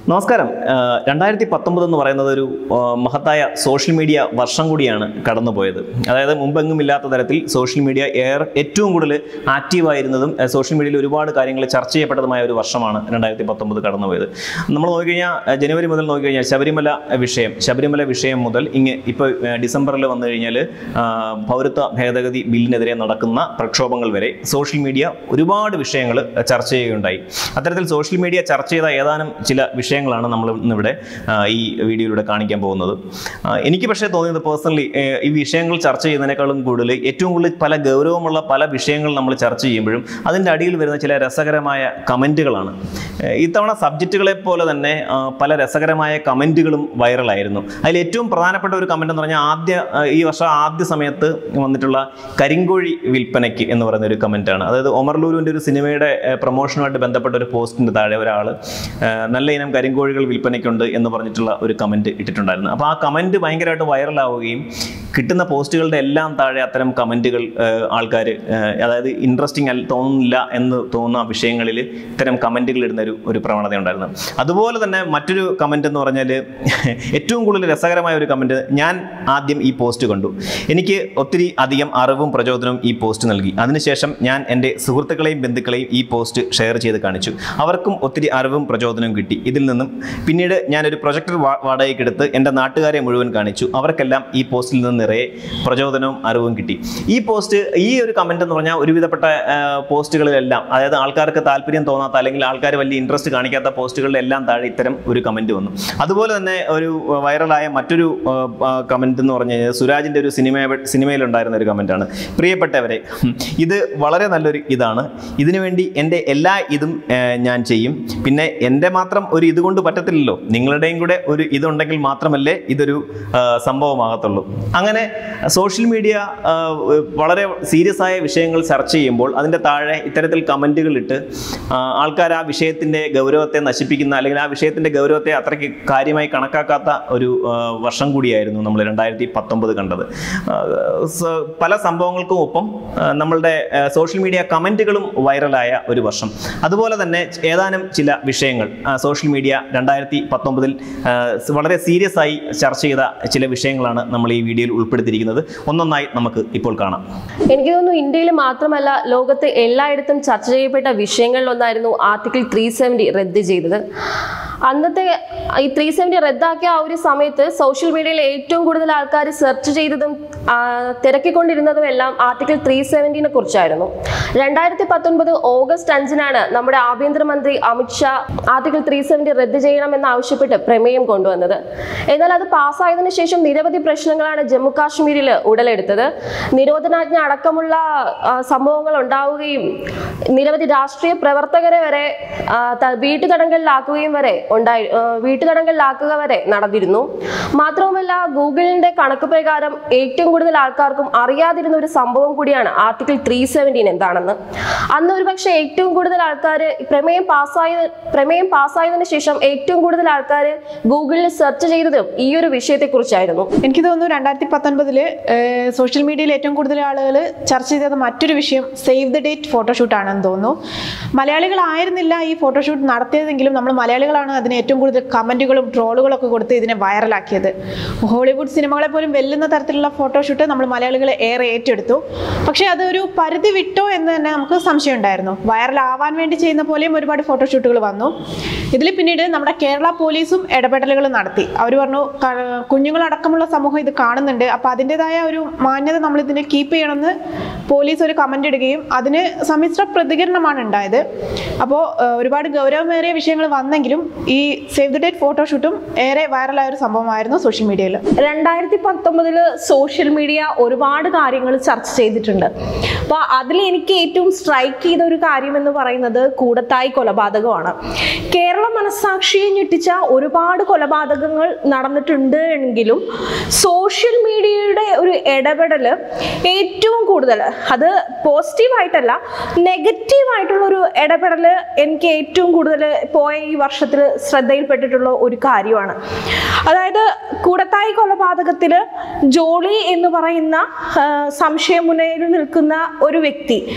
നമസ്കാരം ആഹ് രണ്ടായിരത്തി പത്തൊമ്പത് എന്ന് പറയുന്നത് ഒരു ആഹ് മഹത്തായ സോഷ്യൽ മീഡിയ വർഷം കൂടിയാണ് കടന്നുപോയത് അതായത് മുമ്പെങ്ങും ഇല്ലാത്ത തരത്തിൽ സോഷ്യൽ മീഡിയ ഏറെ ഏറ്റവും കൂടുതൽ ആക്റ്റീവായിരുന്നതും ആഹ് സോഷ്യൽ മീഡിയയിൽ ഒരുപാട് കാര്യങ്ങൾ ചർച്ച ചെയ്യപ്പെട്ടതുമായ ഒരു വർഷമാണ് രണ്ടായിരത്തി പത്തൊമ്പത് കടന്നുപോയത് നമ്മൾ നോക്കിക്കഴിഞ്ഞാൽ ആഹ് ജനുവരി മുതൽ നോക്കിക്കഴിഞ്ഞാൽ ശബരിമല വിഷയം ശബരിമല വിഷയം മുതൽ ഇങ്ങ് ഇപ്പോൾ ഡിസംബറിൽ വന്നു കഴിഞ്ഞാൽ ആഹ് പൗരത്വ ഭേദഗതി ബില്ലിനെതിരെ നടക്കുന്ന പ്രക്ഷോഭങ്ങൾ വരെ സോഷ്യൽ മീഡിയ ഒരുപാട് വിഷയങ്ങൾ ചർച്ച ചെയ്യുകയുണ്ടായി അത്തരത്തിൽ സോഷ്യൽ മീഡിയ ചർച്ച ചെയ്ത ഏതാനും ചില വിഷയങ്ങളാണ് നമ്മൾ ഇന്നിവിടെ ആ, ഈ വീഡിയോയിലൂടെ കാണിക്കാൻ പോകുന്നത് ആ, എനിക്ക് പക്ഷേ തോന്നിയത് പേഴ്സണലി ഈ വിഷയങ്ങൾ ചർച്ച ചെയ്യുന്നതിനേക്കാളും കൂടുതൽ ഏറ്റവും കൂടുതൽ പല ഗൗരവമുള്ള പല വിഷയങ്ങൾ നമ്മൾ ചർച്ച ചെയ്യുമ്പോഴും അതിൻ്റെ അടിയിൽ വരുന്ന ചില രസകരമായ കമൻറ്റുകളാണ് ഇത്തവണ സബ്ജക്റ്റുകളെ പോലെ തന്നെ ആ, പല രസകരമായ കമൻറ്റുകളും വൈറലായിരുന്നു അതിൽ ഏറ്റവും പ്രധാനപ്പെട്ട ഒരു കമൻ്റ് എന്ന് പറഞ്ഞാൽ ആദ്യ ആ, ഈ വർഷം ആദ്യ സമയത്ത് വന്നിട്ടുള്ള കരിങ്കോഴി വിൽപ്പനയ്ക്ക് എന്ന് പറയുന്ന ഒരു കമൻറ്റാണ് അതായത് ഒമർ ലൂലുവിൻ്റെ ഒരു സിനിമയുടെ ഏഹ്, പ്രൊമോഷനുമായിട്ട് ബന്ധപ്പെട്ട ഒരു പോസ്റ്റിന് താഴെ ഒരാൾ നല്ല ഇനം കരിങ്കോഴികൾ വിൽപ്പനയ്ക്കുണ്ട് എന്ന് പറഞ്ഞിട്ടുള്ള ഒരു കമൻറ്റ് ഇട്ടിട്ടുണ്ടായിരുന്നു അപ്പോൾ ആ കമൻറ്റ് ഭയങ്കരമായിട്ട് വൈറലാവുകയും കിട്ടുന്ന പോസ്റ്റുകളുടെ എല്ലാം താഴെ അത്തരം കമൻറ്റുകൾ ആൾക്കാർ അതായത് ഇൻട്രസ്റ്റിംഗ് അല്ല തോന്നുന്നില്ല എന്ന് തോന്നുന്ന വിഷയങ്ങളിൽ ഇത്തരം കമൻറ്റുകൾ ഇടുന്ന ഒരു ഒരു പ്രവണത ഉണ്ടായിരുന്നു അതുപോലെ തന്നെ മറ്റൊരു കമൻറ്റ് എന്ന് പറഞ്ഞാൽ ഏറ്റവും കൂടുതൽ രസകരമായ ഒരു കമൻറ്റ് ഞാൻ ആദ്യം ഈ പോസ്റ്റ് കണ്ടു എനിക്ക് ഒത്തിരി അധികം അറിവും പ്രചോദനവും ഈ പോസ്റ്റ് നൽകി അതിനുശേഷം ഞാൻ എൻ്റെ സുഹൃത്തുക്കളെയും ബന്ധുക്കളെയും ഈ പോസ്റ്റ് ഷെയർ ചെയ്ത് കാണിച്ചു അവർക്കും ഒത്തിരി അറിവും പ്രചോദനവും കിട്ടി ഇതിൽ നിന്നും പിന്നീട് ഞാനൊരു പ്രൊജക്ടർ വാ- വാടകയ്ക്ക് എടുത്ത് എൻ്റെ നാട്ടുകാരെ മുഴുവൻ കാണിച്ചു അവർക്കെല്ലാം ഈ പോസ്റ്റിൽ നിന്ന് നിറയെ പ്രചോദനവും അറിവും കിട്ടി ഈ പോസ്റ്റ് ഈ ഒരു കമൻ്റ് എന്ന് പറഞ്ഞാൽ ഒരുവിധപ്പെട്ട ആ, പോസ്റ്റുകളിലെല്ലാം അതായത് ആൾക്കാർക്ക് താല്പര്യം തോന്നാത്ത അല്ലെങ്കിൽ ആൾക്കാർ വലിയ ഇൻട്രസ്റ്റ് കാണിക്കാത്ത പോസ്റ്റുകളിലെല്ലാം താഴെ ഇത്തരം ഒരു കമൻറ്റ് വന്നു അതുപോലെ തന്നെ ഒരു വൈറലായ മറ്റൊരു കമൻറ്റ് എന്ന് പറഞ്ഞു കഴിഞ്ഞാൽ സുരാജിൻ്റെ ഒരു സിനിമ സിനിമയിലുണ്ടായിരുന്ന ഒരു കമൻറ്റാണ് പ്രിയപ്പെട്ടവരെ ഹും, ഇത് വളരെ നല്ലൊരു ഇതാണ് ഇതിനുവേണ്ടി എൻ്റെ എല്ലാ ഇതും ആ, ഞാൻ ചെയ്യും പിന്നെ എൻ്റെ മാത്രം ഒരു ഇതുകൊണ്ട് പറ്റത്തില്ലല്ലോ നിങ്ങളുടെയും കൂടെ ഒരു ഇതുണ്ടെങ്കിൽ മാത്രമല്ലേ ഇതൊരു ആ, സംഭവമാകത്തുള്ളൂ അങ്ങനെ സോഷ്യൽ മീഡിയ ആ, വളരെ സീരിയസ് ആയ വിഷയങ്ങൾ ചർച്ച ചെയ്യുമ്പോൾ അതിൻ്റെ താഴെ ഇത്തരത്തിൽ കമൻറ്റുകൾ ഇട്ട് ആൾക്കാർ ആ വിഷയത്തിൻ്റെ ഗൗരവത്തെ നശിപ്പിക്കുന്ന അല്ലെങ്കിൽ ആ വിഷയത്തിൻ്റെ ഗൗരവത്തെ അത്രയ്ക്ക് കാര്യമായി കണക്കാക്കാത്ത ഒരു ആ, വർഷം കൂടിയായിരുന്നു നമ്മൾ രണ്ടായിരത്തി പത്തൊമ്പത് കണ്ടത് ആ, സ- പല സംഭവങ്ങൾക്കും ഒപ്പം ആ, നമ്മളുടെ ആ, സോഷ്യൽ മീഡിയ കമൻറ്റുകളും വൈറലായ ഒരു വർഷം അതുപോലെ തന്നെ ഏതാനും ചില വിഷയങ്ങൾ ആ, സോഷ്യൽ മീഡിയ രണ്ടായിരത്തി പത്തൊമ്പതിൽ ആ, സ് വളരെ സീരിയസ് ആയി ചർച്ച ചെയ്ത ചില വിഷയങ്ങളാണ് നമ്മൾ ഈ വീഡിയോയിൽ ഉൾപ്പെടുത്തിയിരിക്കുന്നത് ഒന്നൊന്നായി നമുക്ക് ഇപ്പോൾ കാണാം എനിക്ക് തോന്നുന്നു ഇന്ത്യയിൽ മാത്രമല്ല ലോകത്ത് എല്ലായിടത്തും ചർച്ച ചെയ്യപ്പെട്ട വിഷയങ്ങളിലൊന്നായിരുന്നു ആർട്ടിക്കിൾ ത്രീ സെവൻറ്റി റദ്ദ് ചെയ്തത് അന്നത്തെ ഈ ത്രീ സെവൻറ്റി റദ്ദാക്കിയ ആ ഒരു സമയത്ത് സോഷ്യൽ മീഡിയയിൽ ഏറ്റവും കൂടുതൽ ആൾക്കാർ സെർച്ച് ചെയ്തതും ആ, തിരക്കിക്കൊണ്ടിരുന്നതും എല്ലാം ആർട്ടിക്കിൾ ത്രീ സെവൻറ്റീനെ കുറിച്ചായിരുന്നു രണ്ടായിരത്തി പത്തൊൻപത് ഓഗസ്റ്റ് അഞ്ചിനാണ് നമ്മുടെ ആഭ്യന്തരമന്ത്രി അമിത്ഷാ ആർട്ടിക്കിൾ ത്രീ സെവൻറ്റി റദ്ദ് ചെയ്യണമെന്ന് ആവശ്യപ്പെട്ട് പ്രമേയം കൊണ്ടുവന്നത് എന്നാൽ അത് പാസ്സായതിനു ശേഷം നിരവധി പ്രശ്നങ്ങളാണ് ജമ്മു കാശ്മീരിൽ ഉടലെടുത്തത് നിരോധനാജ്ഞ അടക്കമുള്ള ആ, സംഭവങ്ങൾ ഉണ്ടാവുകയും നിരവധി രാഷ്ട്രീയ പ്രവർത്തകരെ വരെ ആ, ത- വീട്ടുതടങ്കലിലാക്കുകയും വരെ ഉണ്ടായി ആ, വീട്ടുതടങ്കലിലാക്കുക വരെ നടന്നിരുന്നു മാത്രവുമല്ല ഗൂഗിളിന്റെ കണക്ക് പ്രകാരം ഏറ്റവും കൂടുതൽ ആൾക്കാർക്കും അറിയാതിരുന്ന ഒരു സംഭവം കൂടിയാണ് ആർട്ടിക്കിൾ ത്രീ സെവൻറ്റീൻ എന്താണെന്ന് അന്ന് ഒരുപക്ഷെ ഏറ്റവും കൂടുതൽ ആൾക്കാർ പ്രമേയം പാസ്സായ പ്രമേയം പാസ്സായതിനു ശേഷം ഏറ്റവും കൂടുതൽ ആൾക്കാർ ഗൂഗിളിൽ സെർച്ച് ചെയ്തതും ഈ ഒരു വിഷയത്തെക്കുറിച്ചായിരുന്നു എനിക്ക് തോന്നുന്നു രണ്ടായിരത്തി പത്തൊൻപതില് സോഷ്യൽ മീഡിയയിൽ ഏറ്റവും കൂടുതൽ ആളുകൾ ചർച്ച ചെയ്തത് മറ്റൊരു വിഷയം സേവ് ദ ഡേറ്റ് ഫോട്ടോഷൂട്ട് ആണെന്ന് തോന്നുന്നു മലയാളികളായിരുന്നില്ല ഈ ഫോട്ടോഷൂട്ട് നടത്തിയതെങ്കിലും നമ്മൾ മലയാളികളാണ് അതിന് ഏറ്റവും കൂടുതൽ കമൻറ്റുകളും ട്രോളുകളും ഒക്കെ കൊടുത്ത് ഇതിനെ വൈറലാക്കിയത് ഹോളിവുഡ് സിനിമകളെ പോലും വെല്ലുന്ന തരത്തിലുള്ള ഫോട്ടോഷൂട്ട് നമ്മൾ മലയാളികൾ ഏറെ ഏറ്റെടുത്തു പക്ഷേ അതൊരു പരിധി വിട്ടോ എന്ന് തന്നെ നമുക്ക് സംശയം ഉണ്ടായിരുന്നു വൈറലാവാൻ വേണ്ടി ചെയ്യുന്ന പോലെയും ഒരുപാട് ഫോട്ടോഷൂട്ടുകൾ വന്നു ഇതിൽ പിന്നീട് നമ്മുടെ കേരള പോലീസും ഇടപെടലുകൾ നടത്തി അവർ പറഞ്ഞു ക- കുഞ്ഞുങ്ങളടക്കമുള്ള സമൂഹം ഇത് കാണുന്നുണ്ട് അപ്പോൾ അതിൻ്റെതായ ഒരു മാന്യത നമ്മൾ ഇതിനെ കീപ്പ് ചെയ്യണമെന്ന് പോലീസ് ഒരു കമൻ്റ് ഇടുകയും അതിന് സമ്മിശ്ര പ്രതികരണമാണ് ഉണ്ടായത് അപ്പോൾ ഒരുപാട് ഗൗരവമേറിയ വിഷയങ്ങൾ വന്നെങ്കിലും ഈ സേവ് ദ ഡേറ്റ് ഫോട്ടോഷൂട്ടും ഏറെ വൈറലായ ഒരു സംഭവമായിരുന്നു സോഷ്യൽ മീഡിയയിൽ രണ്ടായിരത്തി പത്തൊമ്പതില് സോഷ്യൽ മീഡിയ ഒരുപാട് കാര്യങ്ങൾ ചർച്ച ചെയ്തിട്ടുണ്ട് അപ്പോൾ അതിൽ എനിക്ക് ഏറ്റവും സ്ട്രൈക്ക് ചെയ്ത ഒരു കാര്യം എന്ന് പറയുന്നത് കൂടത്തായി കൊലപാതകമാണ് കേരള മനസ്സാക്ഷിയെ ഞെട്ടിച്ച ഒരുപാട് കൊലപാതകങ്ങൾ നടന്നിട്ടുണ്ട് എങ്കിലും സോഷ്യൽ മീഡിയയുടെ ഒരു ഇടപെടൽ ഏറ്റവും കൂടുതൽ അത് പോസിറ്റീവായിട്ടല്ല നെഗറ്റീവായിട്ടുള്ള ഒരു ഇടപെടൽ എനിക്ക് ഏറ്റവും കൂടുതൽ പോയ ഈ വർഷത്തിൽ ശ്രദ്ധയിൽപ്പെട്ടിട്ടുള്ള ഒരു കാര്യമാണ് അതായത് കൂടത്തായി കൊലപാതകത്തിൽ ജോളി എന്ന് പറയുന്ന ആ, സംശയമുനയിൽ നിൽക്കുന്ന ഒരു വ്യക്തി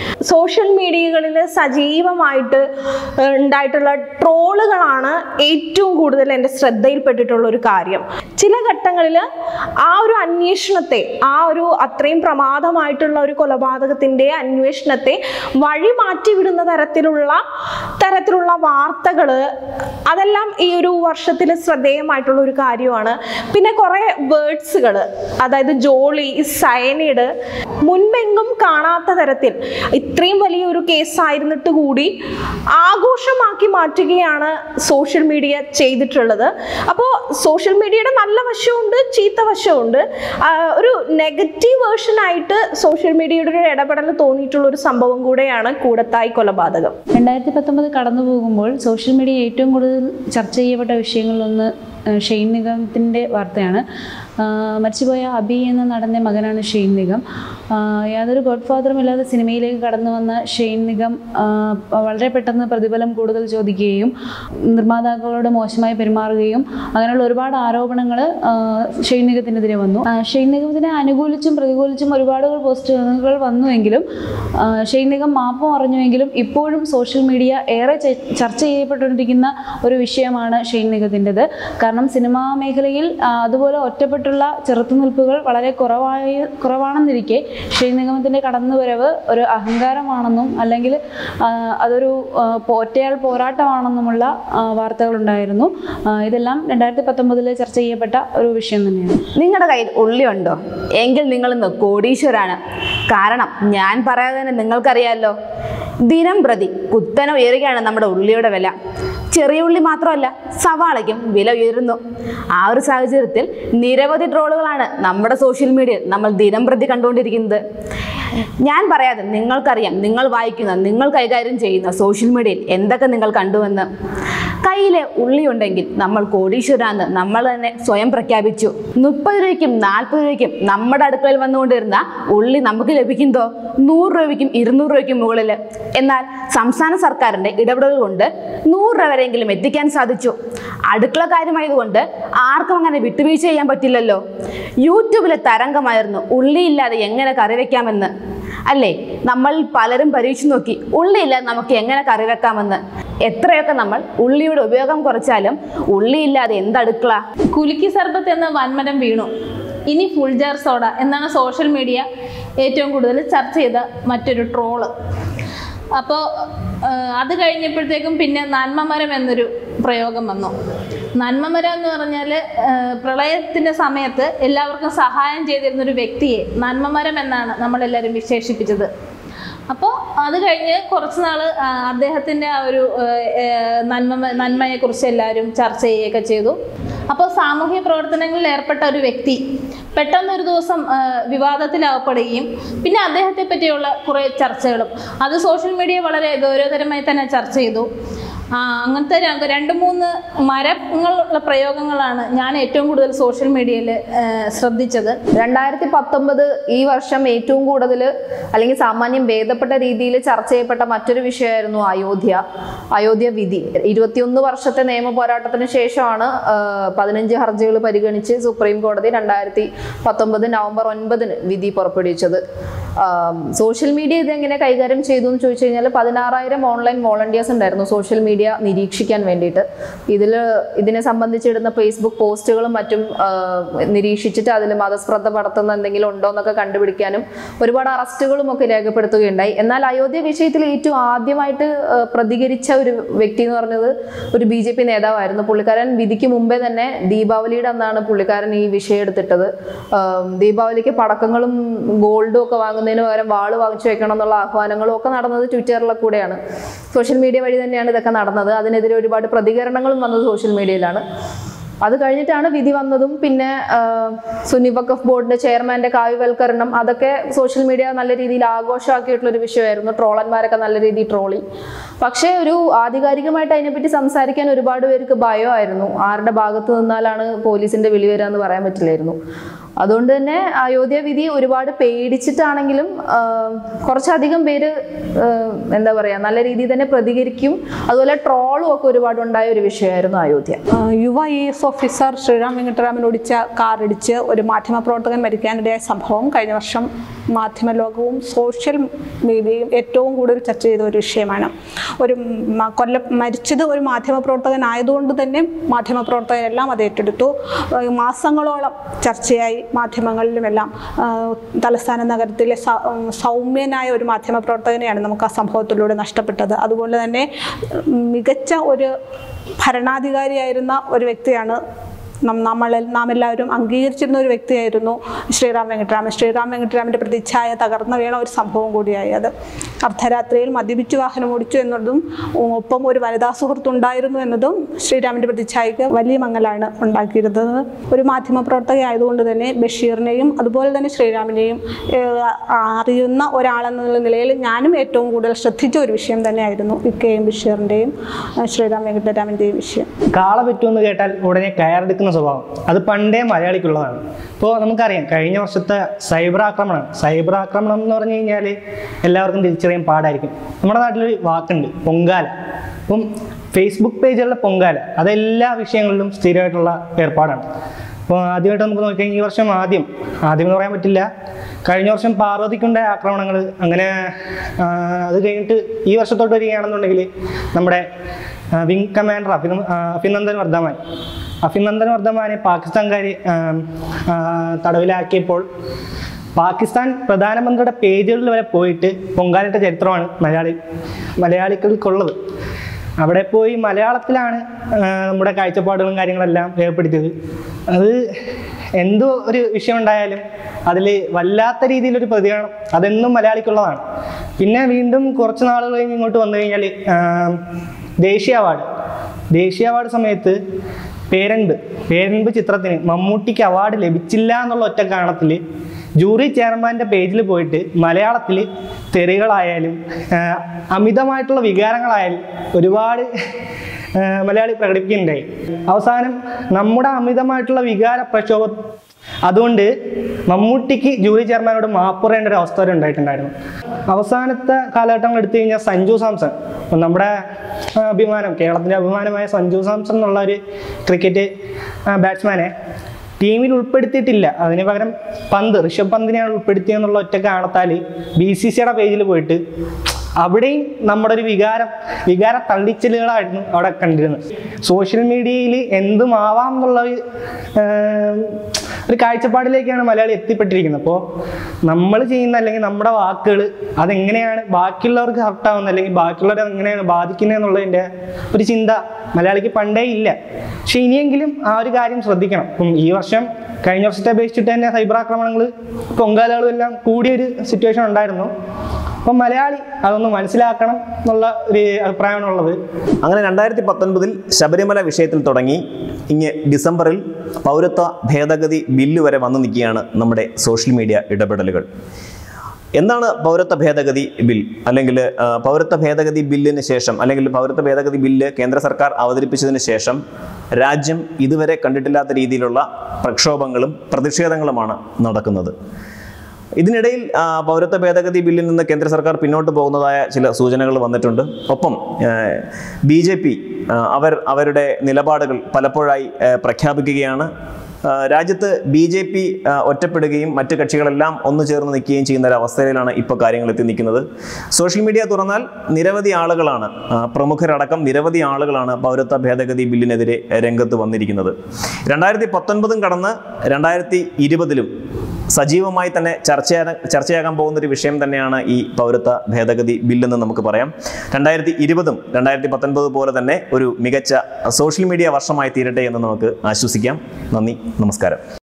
സോഷ്യൽ മീഡിയകളിൽ സജീവമായിട്ട് ഏഹ്, ഉണ്ടായിട്ടുള്ള ട്രോളുകളാണ് ഏറ്റവും കൂടുതൽ എൻ്റെ ശ്രദ്ധയിൽപ്പെട്ടിട്ടുള്ള ഒരു കാര്യം ചില ഘട്ടങ്ങളിൽ ആ ഒരു അന്വേഷണത്തെ ആ ഒരു അത്രയും പ്രമാദമായിട്ടുള്ള ഒരു കൊലപാതകത്തിൻ്റെ അന്വേഷണത്തെ വഴി മാറ്റിവിടുന്ന തരത്തിലുള്ള തരത്തിലുള്ള വാർത്തകൾ അതെല്ലാം ഈ ഒരു വർഷത്തിൽ ശ്രദ്ധേയമായിട്ടുള്ള ഒരു കാര്യമാണ് പിന്നെ കുറേ വേർഡ്സുകൾ അതായത് ജോളി സയനൈഡ് മുൻപെങ്കും കാണാത്ത തരത്തിൽ ഇത്രയും വലിയൊരു കേസായിരുന്നിട്ട് കൂടി ആഘോഷമാക്കി മാറ്റുകയാണ് സോഷ്യൽ മീഡിയ ചെയ്തിട്ടുള്ളത് അപ്പോൾ സോഷ്യൽ മീഡിയയുടെ നല്ല വശമുണ്ട് ചീത്ത വശമുണ്ട് ആ, ഒരു നെഗറ്റീവ് വേർഷനായിട്ട് സോഷ്യൽ മീഡിയയുടെ ഒരു ഇടപെടൽ തോന്നിയിട്ടുള്ള ഒരു സംഭവം കൂടെയാണ് കൂടത്തായി കൊലപാതകം രണ്ടായിരത്തി പത്തൊമ്പത് കടന്നു പോകുമ്പോൾ സോഷ്യൽ മീഡിയ ഏറ്റവും കൂടുതൽ ചർച്ച ചെയ്യപ്പെട്ട വിഷയങ്ങളിലൊന്ന് ഏഹ്, ഷെയ്ൻ നിഗമത്തിൻ്റെ വാർത്തയാണ് ആഹ്, മരിച്ചുപോയ അബി എന്ന നടൻ്റെ മകനാണ് ഷെയ്ൻ നിഗം ആഹ്, യാതൊരു ഗോഡ് ഫാദറും ഇല്ലാതെ സിനിമയിലേക്ക് കടന്നു വന്ന ഷെയ്ൻ നിഗം ആഹ്, വളരെ പെട്ടെന്ന് പ്രതിഫലം കൂടുതൽ ചോദിക്കുകയും നിർമ്മാതാക്കളോട് മോശമായി പെരുമാറുകയും അങ്ങനെയുള്ള ഒരുപാട് ആരോപണങ്ങൾ ഷെയ്ൻ നിഗത്തിനെതിരെ വന്നു ആഹ്, ഷെയ്ൻ നിഗത്തിനെ അനുകൂലിച്ചും പ്രതികൂലിച്ചും ഒരുപാട് പോസ്റ്റുകൾ വന്നുവെങ്കിലും ആഹ്, ഷെയ്ൻ നിഗം മാപ്പ് പറഞ്ഞുവെങ്കിലും ഇപ്പോഴും സോഷ്യൽ മീഡിയ ഏറെ ചെ- ചർച്ച ചെയ്യപ്പെട്ടുകൊണ്ടിരിക്കുന്ന ഒരു വിഷയമാണ് ഷെയ്ൻ നിഗത്തിൻ്റെത് കാരണം സിനിമാ മേഖലയിൽ ആ, അതുപോലെ ഒറ്റപ്പെട്ടുള്ള ചെറുത്തുനിൽപ്പുകൾ വളരെ കുറവായി കുറവാണെന്നിരിക്കെ ഷെയ്ൻ നിഗമത്തിൻ്റെ കടന്നുവരവ് ഒരു അഹങ്കാരമാണെന്നും അല്ലെങ്കിൽ ആ, അതൊരു ആ, ഒറ്റയാൾ പോരാട്ടമാണെന്നുമുള്ള ആ, വാർത്തകളുണ്ടായിരുന്നു ആ, ഇതെല്ലാം രണ്ടായിരത്തി പത്തൊമ്പതിൽ ചർച്ച ചെയ്യപ്പെട്ട ഒരു വിഷയം തന്നെയാണ് നിങ്ങളുടെ കയ്യിൽ ഉള്ളിയുണ്ടോ എങ്കിൽ നിങ്ങൾ ഇന്ന് കോടീശ്വരാണ് കാരണം ഞാൻ പറയാതെ തന്നെ നിങ്ങൾക്കറിയാമല്ലോ ദിനം പ്രതി കുത്തനെ ഉയരുകയാണ് നമ്മുടെ ഉള്ളിയുടെ വില ചെറിയ ഉള്ളി മാത്രമല്ല സവാളയ്ക്കും വില ഉയരുന്നു ആ ഒരു സാഹചര്യത്തിൽ നിരവധി ട്രോളുകളാണ് നമ്മുടെ സോഷ്യൽ മീഡിയയിൽ നമ്മൾ ദിനം പ്രതി കണ്ടുകൊണ്ടിരിക്കുന്നത് ഞാൻ പറയാതെ നിങ്ങൾക്കറിയാം നിങ്ങൾ വായിക്കുന്ന നിങ്ങൾ കൈകാര്യം ചെയ്യുന്ന സോഷ്യൽ മീഡിയയിൽ എന്തൊക്കെ നിങ്ങൾ കണ്ടുവെന്ന് കയ്യിലെ ഉള്ളി ഉണ്ടെങ്കിൽ നമ്മൾ കോടീശ്വരാന്ന് നമ്മൾ തന്നെ സ്വയം പ്രഖ്യാപിച്ചു മുപ്പത് രൂപയ്ക്കും നാൽപ്പത് രൂപയ്ക്കും നമ്മുടെ അടുക്കളയിൽ വന്നുകൊണ്ടിരുന്ന ഉള്ളി നമുക്ക് ലഭിക്കുന്നതോ നൂറ് രൂപയ്ക്കും ഇരുന്നൂറ് രൂപയ്ക്കും മുകളിൽ എന്നാൽ സംസ്ഥാന സർക്കാരിന്റെ ഇടപെടൽ കൊണ്ട് നൂറ് രൂപ വരെയെങ്കിലും എത്തിക്കാൻ സാധിച്ചു അടുക്കള കാര്യമായതുകൊണ്ട് ആർക്കും അങ്ങനെ വിട്ടുവീഴ്ച ചെയ്യാൻ പറ്റില്ലല്ലോ യൂട്യൂബിലെ തരംഗമായിരുന്നു ഉള്ളിയില്ലാതെ എങ്ങനെ കറി വെക്കാമെന്ന് അല്ലേ നമ്മൾ പലരും പരീക്ഷിച്ചു നോക്കി ഉള്ളിയില്ലാതെ നമുക്ക് എങ്ങനെ കറി വെക്കാമെന്ന് എത്രയൊക്കെ നമ്മൾ ഉള്ളിയുടെ ഉപയോഗം കുറച്ചാലും ഉള്ളിയില്ലാതെ എന്തടുക്കള കുലുക്കി സർബത്ത് എന്ന വൻമരം വീണു ഇനി ഫുൾ ജാർ സോഡ എന്നാണ് സോഷ്യൽ മീഡിയ ഏറ്റവും കൂടുതൽ ചർച്ച ചെയ്ത മറ്റൊരു ട്രോള് അപ്പോൾ അത് കഴിഞ്ഞപ്പോഴത്തേക്കും പിന്നെ നന്മമരം എന്നൊരു പ്രയോഗം വന്നു നന്മമരം എന്ന് പറഞ്ഞാൽ പ്രളയത്തിൻ്റെ സമയത്ത് എല്ലാവർക്കും സഹായം ചെയ്തിരുന്നൊരു വ്യക്തിയെ നന്മമരം എന്നാണ് നമ്മളെല്ലാവരും വിശേഷിപ്പിച്ചത് അപ്പോൾ അത് കഴിഞ്ഞ് കുറച്ച് നാൾ അദ്ദേഹത്തിൻ്റെ ആ ഒരു ഏഹ്, ഏഹ്, നന്മ നന്മയെക്കുറിച്ച് എല്ലാവരും ചർച്ച ചെയ്യുകയൊക്കെ ചെയ്തു അപ്പോൾ സാമൂഹ്യ പ്രവർത്തനങ്ങളിൽ ഏർപ്പെട്ട ഒരു വ്യക്തി പെട്ടെന്ന് ഒരു ദിവസം ഏഹ്, വിവാദത്തിലാകപ്പെടുകയും പിന്നെ അദ്ദേഹത്തെ പറ്റിയുള്ള കുറേ ചർച്ചകളും അത് സോഷ്യൽ മീഡിയ വളരെ ഗൗരവതരമായി തന്നെ ചർച്ച ചെയ്തു ആ, അങ്ങനത്തെ ര- രണ്ട് മൂന്ന് മരങ്ങളുള്ള പ്രയോഗങ്ങളാണ് ഞാൻ ഏറ്റവും കൂടുതൽ സോഷ്യൽ മീഡിയയിൽ ശ്രദ്ധിച്ചത് രണ്ടായിരത്തി പത്തൊമ്പത് ഈ വർഷം ഏറ്റവും കൂടുതൽ അല്ലെങ്കിൽ സാമാന്യം ഭേദപ്പെട്ട രീതിയിൽ ചർച്ച ചെയ്യപ്പെട്ട മറ്റൊരു വിഷയമായിരുന്നു അയോധ്യ അയോധ്യ വിധി ഇരുപത്തിയൊന്ന് വർഷത്തെ നിയമ പോരാട്ടത്തിന് ശേഷമാണ് ആ, പതിനഞ്ച് ഹർജികൾ പരിഗണിച്ച് സുപ്രീം കോടതി രണ്ടായിരത്തി പത്തൊമ്പത് നവംബർ ഒൻപതിന് വിധി പുറപ്പെടുവിച്ചത് സോഷ്യൽ മീഡിയ ഇതെങ്ങനെ കൈകാര്യം ചെയ്തു എന്ന് ചോദിച്ചു കഴിഞ്ഞാൽ പതിനാറായിരം ഓൺലൈൻ വോളണ്ടിയേഴ്സ് ഉണ്ടായിരുന്നു സോഷ്യൽ മീഡിയ നിരീക്ഷിക്കാൻ വേണ്ടിയിട്ട് ഇതിൽ ഇതിനെ സംബന്ധിച്ചിടുന്ന ഫേസ്ബുക്ക് പോസ്റ്റുകളും മറ്റും ആ, നിരീക്ഷിച്ചിട്ട് അതിൽ മതസ്പർദ്ധ പടർത്തുന്ന എന്തെങ്കിലും ഉണ്ടോ എന്നൊക്കെ കണ്ടുപിടിക്കാനും ഒരുപാട് അറസ്റ്റുകളും ഒക്കെ രേഖപ്പെടുത്തുകയുണ്ടായി എന്നാൽ അയോധ്യ വിഷയത്തിൽ ഏറ്റവും ആദ്യമായിട്ട് ആ, പ്രതികരിച്ച ഒരു വ്യക്തി എന്ന് പറഞ്ഞത് ഒരു ബി ജെ പി നേതാവായിരുന്നു പുള്ളിക്കാരൻ വിധിക്ക് മുമ്പേ തന്നെ ദീപാവലിയുടെ അന്നാണ് പുള്ളിക്കാരൻ ഈ വിഷയം എടുത്തിട്ടത് ആം, ദീപാവലിക്ക് പടക്കങ്ങളും ഗോൾഡും ഒക്കെ വാങ്ങുന്നതിന് പകരം വാള് വാങ്ങിച്ചു വെക്കണം എന്നുള്ള ആഹ്വാനങ്ങളും ഒക്കെ നടന്നത് ട്വിറ്ററിലെ കൂടെയാണ് സോഷ്യൽ മീഡിയ വഴി തന്നെയാണ് ഇതൊക്കെ നടന്നത് അതിനെതിരെ ഒരുപാട് പ്രതികരണങ്ങളും വന്നത് സോഷ്യൽ മീഡിയയിലാണ് അത് കഴിഞ്ഞിട്ടാണ് വിധി വന്നതും പിന്നെ ആ, സുന്നി വഖഫ് ബോർഡിന്റെ ചെയർമാന്റെ കാവ്യവൽക്കരണം അതൊക്കെ സോഷ്യൽ മീഡിയ നല്ല രീതിയിൽ ആഘോഷമാക്കിയിട്ടുള്ള ഒരു വിഷയമായിരുന്നു ട്രോളന്മാരൊക്കെ നല്ല രീതിയിൽ ട്രോളി പക്ഷേ ഒരു ആധികാരികമായിട്ട് അതിനെപ്പറ്റി സംസാരിക്കാൻ ഒരുപാട് പേർക്ക് ഭയമായിരുന്നു ആരുടെ ഭാഗത്ത് നിന്നാലാണ് പോലീസിന്റെ വിളി വരിക എന്ന് പറയാൻ പറ്റില്ലായിരുന്നു അതുകൊണ്ട് തന്നെ അയോധ്യ വിധി ഒരുപാട് പേടിച്ചിട്ടാണെങ്കിലും ആ, കുറച്ചധികം പേര് ആ, എന്താ പറയുക നല്ല രീതിയിൽ തന്നെ പ്രതികരിക്കും അതുപോലെ ട്രോളും ഒക്കെ ഒരുപാട് ഉണ്ടായ ഒരു വിഷയമായിരുന്നു അയോധ്യ ആ, യുവ I S officer Sriram Venkataraman ഓടിച്ച കാറിടിച്ച് ഒരു മാധ്യമപ്രവർത്തകൻ മരിക്കാനിടയായ സംഭവം കഴിഞ്ഞ വർഷം മാധ്യമ ലോകവും സോഷ്യൽ മീഡിയയും ഏറ്റവും കൂടുതൽ ചർച്ച ചെയ്ത ഒരു വിഷയമാണ് ഒരു മ- കൊല്ല മരിച്ചത് ഒരു മാധ്യമപ്രവർത്തകൻ ആയതുകൊണ്ട് തന്നെ മാധ്യമപ്രവർത്തകരെല്ലാം അത് ഏറ്റെടുത്തു ആ, മാസങ്ങളോളം ചർച്ചയായി മാധ്യമങ്ങളിലുമെല്ലാം ആ, തലസ്ഥാന നഗരത്തിലെ സ- ഉം, സൗമ്യനായ ഒരു മാധ്യമപ്രവർത്തകനെയാണ് നമുക്ക് ആ സംഭവത്തിലൂടെ നഷ്ടപ്പെട്ടത് അതുപോലെ തന്നെ ഉം, മികച്ച ഒരു ഭരണാധികാരിയായിരുന്ന ഒരു വ്യക്തിയാണ് നം- നമ്മൾ നാം എല്ലാവരും അംഗീകരിച്ചിരുന്ന ഒരു വ്യക്തിയായിരുന്നു ശ്രീറാം വെങ്കട്ടരാമൻ ശ്രീറാം വെങ്കട്ടരാമൻ്റെ പ്രതിച്ഛായ തകർന്നു വീണ ഒരു സംഭവം കൂടിയായി അത് അർദ്ധരാത്രിയിൽ മദ്യപിച്ച് വാഹനം ഓടിച്ചു എന്നതും ഒപ്പം ഒരു വനിതാ സുഹൃത്തുണ്ടായിരുന്നു എന്നതും ശ്രീരാമൻ്റെ പ്രതിച്ഛായക്ക് വലിയ മങ്ങലാണ് ഉണ്ടാക്കിയിരുന്നത് ഒരു മാധ്യമപ്രവർത്തക ആയതുകൊണ്ട് തന്നെ ബഷീറിനെയും അതുപോലെ തന്നെ ശ്രീരാമിനെയും ഏഹ്, അറിയുന്ന ഒരാളെന്നുള്ള നിലയിൽ ഞാനും ഏറ്റവും കൂടുതൽ ശ്രദ്ധിച്ച ഒരു വിഷയം തന്നെയായിരുന്നു ഈ കെ എം ബഷീറിൻ്റെയും ശ്രീരാം വെങ്കട്ടരാമൻ്റെയും വിഷയം കാള പറ്റുമെന്ന് കേട്ടാൽ ഉടനെ കയറെടുക്കുന്ന സ്വഭാവം അത് പണ്ടേ മലയാളിക്കുള്ളതാണ് ഇപ്പോൾ നമുക്കറിയാം കഴിഞ്ഞ വർഷത്തെ സൈബർ ആക്രമണം സൈബർ ആക്രമണം എന്ന് പറഞ്ഞു കഴിഞ്ഞാൽ എല്ലാവർക്കും തിരിച്ചറിയാൻ പാടായിരിക്കും നമ്മുടെ നാട്ടിലൊരു വാക്കുണ്ട് പൊങ്കാല അപ്പം ഫേസ്ബുക്ക് പേജുകളിലെ പൊങ്കാല അതെല്ലാ വിഷയങ്ങളിലും സ്ഥിരമായിട്ടുള്ള ഏർപ്പാടാണ് അപ്പോൾ ആദ്യമായിട്ട് നമുക്ക് നോക്കിക്കഴിഞ്ഞാൽ ഈ വർഷം ആദ്യം ആദ്യം എന്ന് പറയാൻ പറ്റില്ല കഴിഞ്ഞ വർഷം പാർവതിക്കുണ്ടായ ആക്രമണങ്ങൾ അങ്ങനെ ആ, അത് കഴിഞ്ഞിട്ട് ഈ വർഷത്തോട്ട് വരികയാണെന്നുണ്ടെങ്കിൽ നമ്മുടെ ആ, വിങ് കമാൻഡർ അഭിന ആ, അഭിനന്ദൻ വർദ്ധമാൻ അഭിനന്ദൻ വർദ്ധമാനെ പാകിസ്ഥാൻകാർ ആ, ആ, തടവിലാക്കിയപ്പോൾ പാകിസ്ഥാൻ പ്രധാനമന്ത്രിയുടെ പേജുകളിൽ വരെ പോയിട്ട് പൊങ്കാലിട്ട ചരിത്രമാണ് മലയാളി മലയാളികൾക്കുള്ളത് അവിടെ പോയി മലയാളത്തിലാണ് ആ, നമ്മുടെ കാഴ്ചപ്പാടുകളും കാര്യങ്ങളെല്ലാം രേഖപ്പെടുത്തിയത് അത് എന്തോ ഒരു വിഷയം ഉണ്ടായാലും അതിൽ വല്ലാത്ത രീതിയിലൊരു പ്രതികരണം അതെന്നും മലയാളിക്കുള്ളതാണ് പിന്നെ വീണ്ടും കുറച്ച് നാളുകൾ കഴിഞ്ഞ് ഇങ്ങോട്ട് വന്നു കഴിഞ്ഞാൽ ദേശീയ അവാർഡ് ദേശീയ അവാർഡ് സമയത്ത് പേരൻപ് പേരൻപ് ചിത്രത്തിന് മമ്മൂട്ടിക്ക് അവാർഡ് ലഭിച്ചില്ല എന്നുള്ള ഒറ്റ കാരണത്തിൽ ജൂറി ചെയർമാൻ്റെ പേജിൽ പോയിട്ട് മലയാളത്തിൽ തെറികളായാലും ആ, അമിതമായിട്ടുള്ള വികാരങ്ങളായാലും ഒരുപാട് ആ, മലയാളി പ്രകടിപ്പിക്കുന്നുണ്ടായി അവസാനം നമ്മുടെ അമിതമായിട്ടുള്ള വികാര പ്രക്ഷോഭം അതുകൊണ്ട് മമ്മൂട്ടിക്ക് ജൂറി ചെയർമാനോട് മാപ്പ് പറയേണ്ട ഒരു അവസ്ഥ വരെ ഉണ്ടായിട്ടുണ്ടായിരുന്നു അവസാനത്തെ കാലഘട്ടങ്ങൾ എടുത്തു കഴിഞ്ഞാൽ സഞ്ജു സാംസൺ ഇപ്പം നമ്മുടെ ആ, അഭിമാനം കേരളത്തിൻ്റെ അഭിമാനമായ സഞ്ജു സാംസൺ എന്നുള്ള ഒരു ക്രിക്കറ്റ് ബാറ്റ്സ്മാനെ ടീമിൽ ഉൾപ്പെടുത്തിയിട്ടില്ല അതിന് പകരം പന്ത് ഋഷഭ് പന്തിനെയാണ് ഉൾപ്പെടുത്തിയെന്നുള്ള ഒറ്റ കാരണത്താൽ ബി സി സിയുടെ പേജിൽ പോയിട്ട് അവിടെയും നമ്മുടെ ഒരു വികാരം വികാര തള്ളിച്ചലുകളായിരുന്നു അവിടെ കണ്ടിരുന്നത് സോഷ്യൽ മീഡിയയിൽ എന്തും ആവാം എന്നുള്ള ഒരു, ഏം, ഒരു കാഴ്ചപ്പാടിലേക്കാണ് മലയാളി എത്തിപ്പെട്ടിരിക്കുന്നത് അപ്പോൾ നമ്മൾ ചെയ്യുന്ന അല്ലെങ്കിൽ നമ്മുടെ വാക്കുകൾ അതെങ്ങനെയാണ് ബാക്കിയുള്ളവർക്ക് ഹർട്ടാവുന്നത് അല്ലെങ്കിൽ ബാക്കിയുള്ളവരെ എങ്ങനെയാണ് ബാധിക്കുന്നത് എന്നുള്ളതിൻ്റെ ഒരു ചിന്ത മലയാളിക്ക് പണ്ടേ ഇല്ല പക്ഷെ ഇനിയെങ്കിലും ആ ഒരു കാര്യം ശ്രദ്ധിക്കണം ഇപ്പം ഈ വർഷം കഴിഞ്ഞ വർഷത്തെ അപേക്ഷിച്ചിട്ട് തന്നെ സൈബർ ആക്രമണങ്ങൾ പൊങ്കാലകളും എല്ലാം കൂടിയൊരു സിറ്റുവേഷൻ ഉണ്ടായിരുന്നു അപ്പം മലയാളി അതൊന്ന് മനസ്സിലാക്കണം എന്നുള്ള ഒരു അഭിപ്രായമാണുള്ളത് അങ്ങനെ രണ്ടായിരത്തി പത്തൊൻപതിൽ ശബരിമല വിഷയത്തിൽ തുടങ്ങി ഇങ്ങ് ഡിസംബറിൽ പൗരത്വ ഭേദഗതി ബില്ല് വരെ വന്നു നിൽക്കുകയാണ് നമ്മുടെ സോഷ്യൽ മീഡിയ ഇടപെടലുകൾ എന്താണ് പൗരത്വ ഭേദഗതി ബിൽ അല്ലെങ്കിൽ ആ, പൗരത്വ ഭേദഗതി ബില്ലിന് ശേഷം അല്ലെങ്കിൽ പൗരത്വ ഭേദഗതി ബില്ല് കേന്ദ്ര സർക്കാർ അവതരിപ്പിച്ചതിന് ശേഷം രാജ്യം ഇതുവരെ കണ്ടിട്ടില്ലാത്ത രീതിയിലുള്ള പ്രക്ഷോഭങ്ങളും പ്രതിഷേധങ്ങളുമാണ് നടക്കുന്നത് ഇതിനിടയിൽ ആ, പൗരത്വ ഭേദഗതി ബില്ലിൽ നിന്ന് കേന്ദ്ര സർക്കാർ പിന്നോട്ട് പോകുന്നതായ ചില സൂചനകൾ വന്നിട്ടുണ്ട് ഒപ്പം ബി ജെ പി അവർ അവരുടെ നിലപാടുകൾ പലപ്പോഴായി ആ, പ്രഖ്യാപിക്കുകയാണ് ആ, രാജ്യത്ത് ബി ജെ പി ഒറ്റപ്പെടുകയും മറ്റ് കക്ഷികളെല്ലാം ഒന്നു ചേർന്ന് നിൽക്കുകയും ചെയ്യുന്ന ഒരു അവസ്ഥയിലാണ് ഇപ്പോൾ കാര്യങ്ങൾ എത്തി നിൽക്കുന്നത് സോഷ്യൽ മീഡിയ തുറന്നാൽ നിരവധി ആളുകളാണ് ആ, പ്രമുഖരടക്കം നിരവധി ആളുകളാണ് പൗരത്വ ഭേദഗതി ബില്ലിനെതിരെ രംഗത്ത് വന്നിരിക്കുന്നത് രണ്ടായിരത്തി പത്തൊൻപതും കടന്ന് രണ്ടായിരത്തി ഇരുപതിലും സജീവമായി തന്നെ ചർച്ചയാ ചർച്ചയാകാൻ പോകുന്ന ഒരു വിഷയം തന്നെയാണ് ഈ പൗരത്വ ഭേദഗതി ബില്ലെന്ന് നമുക്ക് പറയാം രണ്ടായിരത്തി ഇരുപതും രണ്ടായിരത്തി പത്തൊൻപത് പോലെ തന്നെ ഒരു മികച്ച സോഷ്യൽ മീഡിയ വർഷമായി തീരട്ടെ എന്ന് നമുക്ക് ആശ്വസിക്കാം നന്ദി നമസ്കാരം